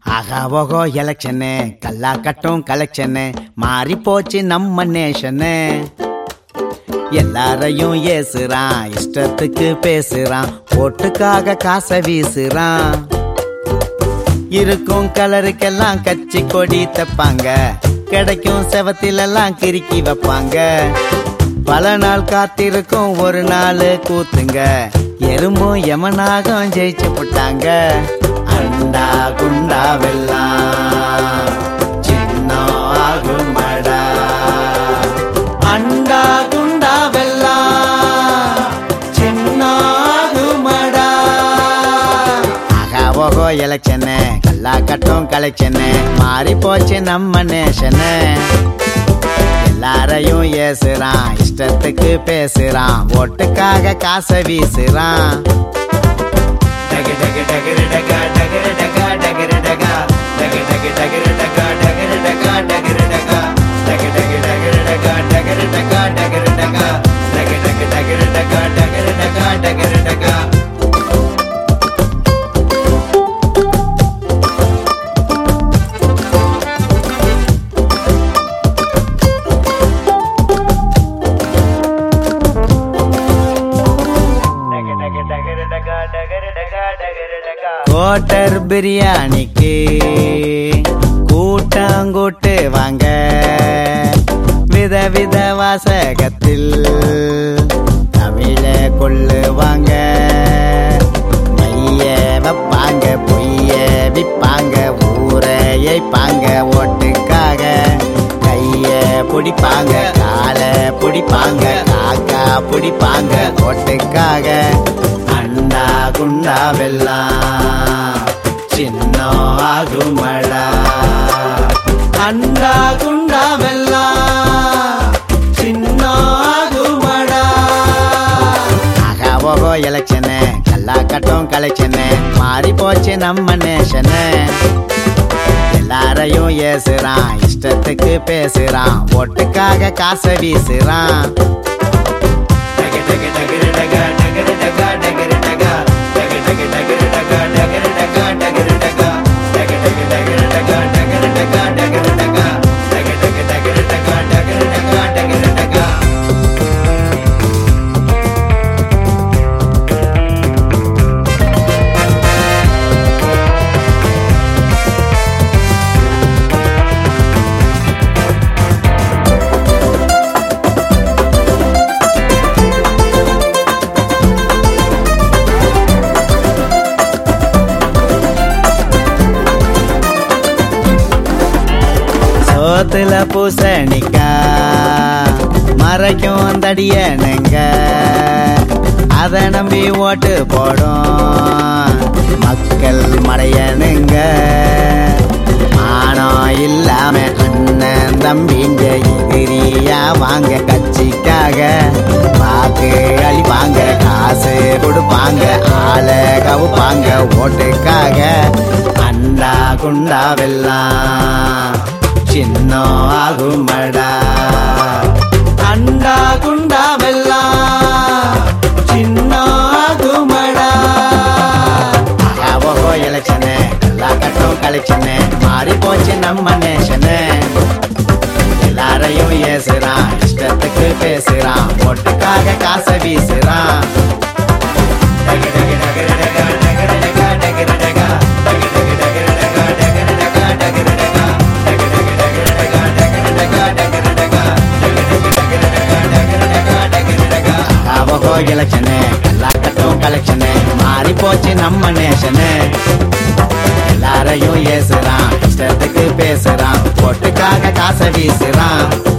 ஆகா ஓகோ எலெக்ஷனு கல்லா கட்டும் கலெக்ஷனு மாறி போச்சு நம்ம நேஷனு எல்லாரையும் ஏசுறான் இஷ்டத்துக்கு பேசுறான் ஓட்டுக்காக காசை வீசுறான் இருக்கும் கலருக்கெல்லாம் கச்சி கொடி தப்பாங்க கிடைக்கும் செவத்திலெல்லாம் கிறுக்கி வைப்பாங்க பல நாள் காத்திருக்கும் ஒரு நாள் கூத்துங்க எறும்பும் யமனாகம் ஜெயிச்சு போட்டாங்க அண்டா குண்டா வெல்லாம் சின்ன ஆகுமடா அண்டா குண்டா வெல்லாம் சின்ன ஆகுமடா ஆகா ஓகோ எலெக்ஷனு கல்லா கட்டும் கலெக்ஷனு மாறி போச்சு நம்ம நேஷனு எல்லாரையும் ஏசுறான் இஷ்டத்துக்கு பேசுறான் ஓட்டுக்காக காசை வீசுறான் டகு டகு டகுரு டகா, டகுரு டகா, டகுரு டகா. டகு டகு டகுரு டகா, டகுரு டகா, டகுரு டகா. டகு டகு டகுரு டகா, டகுரு டகா, டகுரு டகா. டகு டகு டகுரு டகா, டகுரு டகா, டகுரு டகா. கோட்டர் பிரியாணிக்கு கூட்டாங்கூட்டு வாங்க வித வித வாசகத்தில் தமிழ கொள்ளுவாங்க மைய வைப்பாங்க பொய்ய விப்பாங்க ஊரை ஏய்ப்பாங்க ஓட்டுக்காக கைய பிடிப்பாங்க காலை பிடிப்பாங்க காக்கா பிடிப்பாங்க ஓட்டுக்காக அண்டா குண்டா வெல்லாம் சின்ன ஆகுமடா அண்டா குண்டா வெல்லாம் சின்ன ஆகுமடா ஆகா ஓகோ எலெக்ஷனு கல்லா கட்டும் கலெக்ஷனு மாறி போச்சு நம்ம நேஷனு எல்லாரையும் ஏசுறான் இஷ்டத்துக்கு பேசுறான் ஓட்டுக்காக காசை வீசுறான் டகு டகு டகுரு டகா, டகுரு டகா, டகுரு டகா. டகு டகு டகுரு டகா, டகுரு டகா, டகுரு டகா. டகு டகு டகுரு டகா, டகுரு டகா, டகுரு டகா. டகு டகு டகுரு டகா, டகுரு டகா, டகுரு டகா. சோத்துல பூசணிக்கா மறைக்கும் தடியனுங்க அத நம்பி ஓட்டு போடும் மக்கள் மடையனுங்க மானம் இல்லாம அண்ணன் தம்பிங்க எதிரியா வாங்க கட்சிக்காக வாக்கு அழிப்பாங்க காசு கொடுப்பாங்க ஆளை கவுப்பாங்க ஓட்டுக்காக அண்டா குண்டா வெல்லாம் சின்ன ஆகுமடா அண்டா குண்டா வெல்லாம் சின்ன ஆகுமடா ஓஹோ எலெக்ஷனு எல்லா கட்டும் கலெக்ஷனு மாறி போச்சு நம்ம நேஷனு எல்லாரையும் ஏசுறான் இஷ்டத்துக்கு பேசுறான் ஓட்டுக்காக காசை வீசுறான் டகு டகு டகுரு டகா, டகுரு டகா, டகுரு டகா. டகு டகு டகுரு டகா, டகுரு டகா, டகுரு டகா. டகு டகு டகுரு டகா, டகுரு டகா, டகுரு டகா. டகு டகு டகுரு டகா, டகுரு டகா, டகுரு டகா. ஆவகோ எலெக்ஷனு எல்லா கட்டும் கலெக்ஷனு மாறி போச்சு நம்ம நேஷனு எல்லாரையும் ஏசுறான் இஷ்டத்துக்கு பேசுறான் ஓட்டுக்காக காசை வீசுறான்